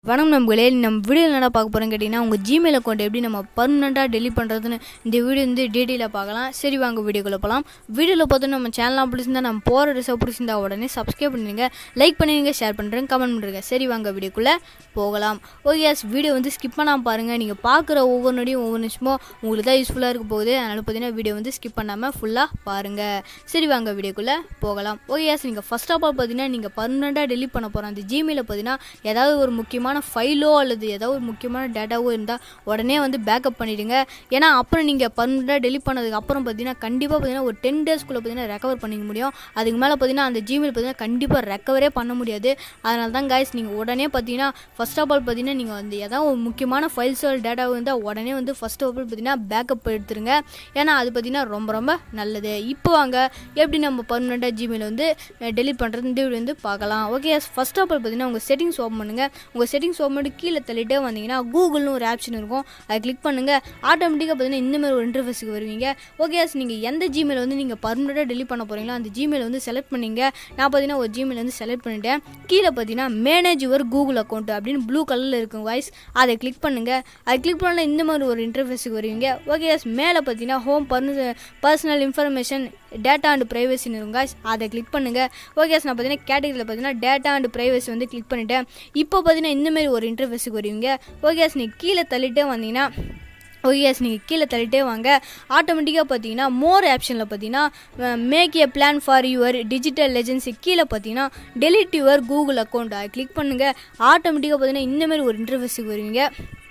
வணக்கம் நம்மளே நம்ம வீடியோ என்ன பார்க்க போகிறோம் கேட்டிங்கன்னா உங்கள் ஜிமெயில் அக்கௌண்ட் எப்படி நம்ம பர்மனெண்ட்டாக டெலிட் பண்ணுறதுன்னு இந்த வீடியோ வந்து டீட்டெயிலாக பார்க்கலாம் சரி வாங்க வீடியோக்குள்ளே போகலாம் வீடியோவில் பார்த்து நம்ம சேனலாம் பிடிச்சிருந்தா நம்ம போகிற ரிசர்வ் பிடிச்சிருந்தா உடனே சப்ஸ்கிரைப் பண்ணுங்க லைக் பண்ணுங்க ஷேர் பண்ணுறேன் கமெண்ட் பண்ணுறேங்க சரி வாங்க வீடியோக்குள்ளே போகலாம் ஓகே எஸ் வீடியோ வந்து ஸ்கிப் பண்ணாமல் பாருங்கள் நீங்கள் பார்க்குற ஒவ்வொரு நொடியும் ஒவ்வொரு நிமிஷமும் உங்களுக்கு தான் யூஸ்ஃபுல்லாக இருக்க போகுது அதனால் பார்த்தீங்கன்னா வீடியோ வந்து ஸ்கிப் பண்ணாமல் ஃபுல்லாக பாருங்கள் சரி வாங்க வீடியோக்குள்ளே போகலாம் ஓகே எஸ் நீங்கள் ஃபஸ்ட் ஆஃப் ஆல் பார்த்தீங்கன்னா நீங்கள் பர்மனெண்ட்டாக டெலிட் பண்ண போகிற அந்த ஜிமெயிலில் பார்த்தீங்கன்னா ஏதாவது ஒரு முக்கியமான ஃபைலோ அல்லது ஏதாவது ஒரு முக்கியமான டேட்டாவோ இருந்தால் உடனே வந்து பேக்கப் பண்ணிவிடுங்க ஏன்னா அப்புறம் நீங்கள் பர்மனெண்ட்டாக டெலிட் பண்ணதுக்கு அப்புறம் பார்த்தீங்கன்னா கண்டிப்பாக பார்த்தீங்கன்னா ஒரு டென் டேஸ்க்குள்ளே பார்த்தீங்கன்னா ரெக்கவர் பண்ணிக்க முடியும் அதுக்கு மேலே பார்த்தீங்கன்னா அந்த ஜிமெயில் பார்த்தீங்கன்னா கண்டிப்பாக ரெக்கவரே பண்ண முடியாது அதனால தான் கைஸ் நீங்கள் உடனே பார்த்தீங்கன்னா ஃபர்ஸ்ட் ஆஃப் ஆல் பார்த்தீங்கன்னா நீங்கள் வந்து ஏதாவது ஒரு முக்கியமான ஃபைல்ஸோ டேட்டாவோ இருந்தால் உடனே வந்து ஃபர்ஸ்ட் ஆஃப் ஆல் பார்த்தீங்கன்னா பேக்கப் எடுத்துருங்க ஏன்னா அது பார்த்தீங்கன்னா ரொம்ப ரொம்ப நல்லது இப்போ வாங்க எப்படி நம்ம பர்மனெண்ட்டாக ஜிமெயில் வந்து டெலிட் பண்ணுறது இந்த வீடியோ வந்து பார்க்கலாம் ஓகே ஃபர்ஸ்ட் ஆஃப் ஆல் பார்த்தீங்கன்னா உங்கள் செட்டிங்ஸ் ஓப்பன் பண்ணுங்கள் உங்கள் செட்டிங்ஸ் ஓப்பன் பண்ணி கீழே தள்ளிட்டே வந்தீங்கன்னா கூகுள்னு ஒரு ஆப்ஷன் இருக்கும் அதை கிளிக் பண்ணுங்கள் ஆட்டோமேட்டிக்காக பார்த்தீங்கன்னா இந்த மாதிரி ஒரு இன்டர்ஃபேஸுக்கு வருவீங்க ஓகே நீங்கள் எந்த ஜிமெயில் வந்து நீங்கள் பர்மனெண்ட்டாக டெலிட் பண்ண போகிறீங்களோ அந்த ஜிமெயில் வந்து செலக்ட் பண்ணீங்க நான் பார்த்தீங்கன்னா ஒரு ஜிமெயில் வந்து செலக்ட் பண்ணிட்டேன் கீழே பார்த்தீங்கன்னா மேனேஜ் யுவர் கூகுள் அக்கௌண்ட் அப்படின்னு ப்ளூ கலரில் இருக்கும் வாய்ஸ் அதை கிளிக் பண்ணுங்கள் அதை கிளிக் பண்ணால் இந்த மாதிரி ஒரு இன்டர்ஃபேஸுக்கு வருவீங்க ஓகே மேலே பார்த்தீங்கன்னா home personal information data and ப்ரைவசின்னு இருக்கும் guys அதை கிளிக் பண்ணுங்கள் ஓகே நான் பார்த்தீங்கன்னா கேட்டகரியில் பார்த்தீங்கன்னா டேட்டா அண்ட் ப்ரைவசி வந்து கிளிக் பண்ணிட்டேன் இப்போ பார்த்தீங்கன்னா இந்தமாரி ஒரு இன்டர்ஃபேஸுக்கு வருவீங்க ஓகே நீங்கள் கீழே தள்ளிட்டே வந்தீங்கன்னா ஓகே நீங்கள் கீழே தள்ளிட்டே வாங்க ஆட்டோமேட்டிக்காக பார்த்தீங்கன்னா மோர் ஆப்ஷனில் பார்த்தீங்கன்னா make a plan for your digital legacy கீழே பார்த்தீங்கன்னா டெலிட் யுவர் கூகுள் அக்கௌண்ட் அதை கிளிக் பண்ணுங்கள் ஆட்டோமேட்டிக்காக பார்த்தீங்கன்னா இந்தமாரி ஒரு இன்டர்ஃபேஸுக்கு வருவீங்க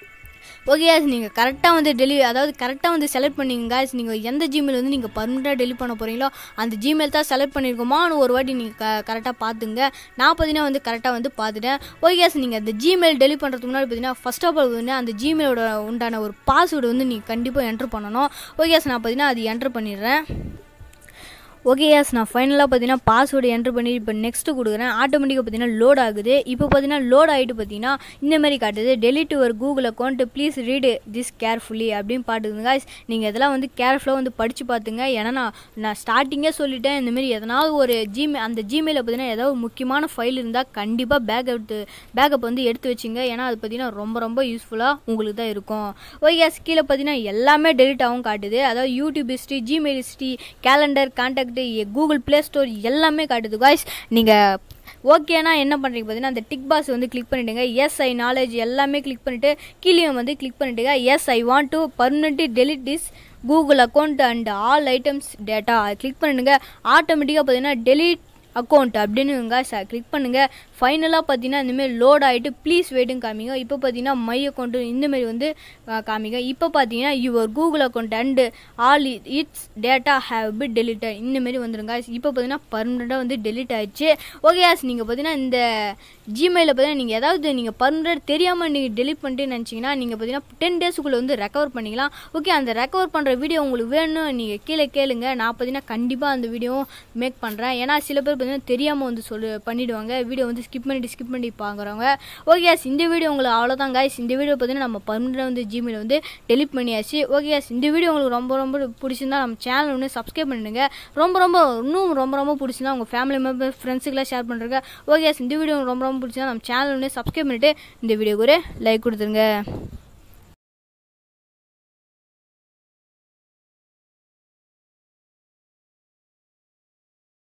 ஓகே நீங்கள் கரெக்டாக வந்து டெலி அதாவது கரெக்டாக வந்து செலக்ட் பண்ணிங்க நீங்கள் எந்த ஜிமெயில் வந்து நீங்கள் பர்மனெண்ட்டாக டெலிட் பண்ண போகிறீங்களோ அந்த ஜிமெயில் தான் செலக்ட் பண்ணியிருக்கோமான்னு ஒரு வாட்டி நீங்கள் க கரெக்டாக பார்த்துங்க நான் பார்த்தீங்கன்னா வந்து கரெக்டாக வந்து பார்த்துட்டேன் ஓகே நீங்கள் அந்த ஜிமெயில் டெலிட் பண்ணுறதுக்கு முன்னாடி பார்த்தீங்கன்னா ஃபஸ்ட் ஆஃப் ஆல் வந்து அந்த ஜிமெயிலோட உண்டான ஒரு பாஸ்வேர்டு வந்து நீங்கள் கண்டிப்பாக என்ட்ரு பண்ணணும் ஓகே நான் பார்த்தீங்கன்னா அது என்ட்ரு பண்ணிடுறேன் ஓகே யாஸ் நான் ஃபைனலாக பார்த்தீங்கன்னா பாஸ்வேர்டு என்ட்ரு பண்ணி இப்போ நெக்ஸ்ட்டு கொடுக்குறேன் ஆட்டோமேட்டிக்காக பார்த்தீங்கன்னா லோட் ஆகுது இப்போ பார்த்தீங்கன்னா லோட் ஆகிட்டு பார்த்தீங்கன்னா இந்த மாதிரி காட்டுது டெலிட் ஒரு Google account please read this carefully அப்படின்னு பாட்டுங்க guys நீங்கள் இதெல்லாம் வந்து கேர்ஃபுல்லாக வந்து படித்து பார்த்துங்க ஏன்னா நான் நான் ஸ்டார்டிங்கே சொல்லிட்டேன் இந்தமாரி எதனாவது ஒரு ஜிமெயில் அந்த ஜிமெயிலில் பார்த்தீங்கன்னா ஏதாவது ஒரு முக்கியமான ஃபைல் இருந்தால் கண்டிப்பாக பேக் எடுத்து பேக்கப் வந்து எடுத்து வச்சுங்க ஏன்னா அது பார்த்தீங்கன்னா ரொம்ப ரொம்ப யூஸ்ஃபுல்லாக உங்களுக்கு தான் இருக்கும் ஓகே கீழே பார்த்தீங்கன்னா எல்லாமே டெலிட் ஆகும் காட்டுது அதாவது YouTube history Gmail history calendar contact Google Play Store எல்லாமே காட்டுது காய்ஸ் நீங்கள் ஓகேனா என்ன பண்ணுறீங்க பார்த்தீங்கன்னா அந்த டிக் பாஸ் வந்து கிளிக் பண்ணிவிடுங்க எஸ் ஐ நாலேஜ் எல்லாமே கிளிக் பண்ணிவிட்டு கீழே வந்து கிளிக் பண்ணிவிடுங்க yes I want to permanently delete this Google account and all items data click பண்ணிடுங்க ஆட்டோமேட்டிக்காக பார்த்தீங்கன்னா டெலிட் அக்கௌண்ட் அப்படின்னு சார் கிளிக் பண்ணுங்கள் ஃபைனலாக பார்த்தீங்கன்னா இந்தமாரி லோட் ஆகிட்டு ப்ளீஸ் வெயிட்டுங்க காமிங்க இப்போ பார்த்தீங்கன்னா மை அக்கௌண்ட்டு இந்தமாரி வந்து காமிங்க இப்போ பார்த்தீங்கன்னா your Google account and all its data have be deleted இந்தமாரி வந்துருங்க இப்போ பார்த்தீங்கன்னா பர்மனெண்ட்டாக வந்து டெலிட் ஆயிடுச்சு ஓகே ஆஸ் நீங்கள் பார்த்தீங்கன்னா இந்த ஜிமெயிலில் பார்த்தீங்கன்னா நீங்கள் ஏதாவது நீங்கள் பர்மனெண்ட் தெரியாமல் நீங்கள் டெலிட் பண்ணிட்டு நினச்சிங்கன்னா நீங்கள் பார்த்தீங்கன்னா டென் டேஸுக்குள்ளே வந்து ரெக்கவர் பண்ணிக்கலாம் ஓகே அந்த ரெக்கவர் பண்ணுற வீடியோ உங்களுக்கு வேணும் நீங்கள் கீழே கேளுங்க நான் பார்த்தீங்கன்னா கண்டிப்பாக அந்த வீடியோவும் மேக் பண்ணுறேன் ஏன்னா சில பேர் பார்த்தீங்கன்னா தெரியாமல் வந்து சொல்லு பண்ணிவிடுவாங்க வீடியோ வந்து ஸ்கிப் பண்ணிட்டு ஸ்கிப் பண்ணி பார்க்குறவங்க ஓகே இந்த வீடியோ உங்களுக்கு அவ்வளோதான் காய்ஸ் இந்த வீடியோ பார்த்தீங்கன்னா நம்ம பர்மனெண்ட் வந்து ஜிமெயில் வந்து டெலிட் பண்ணியாச்சு ஓகே இந்த வீடியோ உங்களுக்கு ரொம்ப ரொம்ப பிடிச்சிருந்தா நம்ம சேனல் வந்து சப்ஸ்கிரைப் பண்ணிடுங்க ரொம்ப ரொம்ப இன்னும் ரொம்ப ரொம்ப பிடிச்சிருந்தா உங்கள் ஃபேமிலி மெம்பர் ஃப்ரெண்ட்ஸுக்கெல்லாம் ஷேர் பண்ணுறங்க ஓகே இந்த வீடியோ ரொம்ப ரொம்ப பிடிச்சிருந்தா நம்ம சேனல் வந்து சப்ஸ்கிரைப் பண்ணிவிட்டு இந்த வீடியோக்கு ஒரு லைக் கொடுத்துருங்க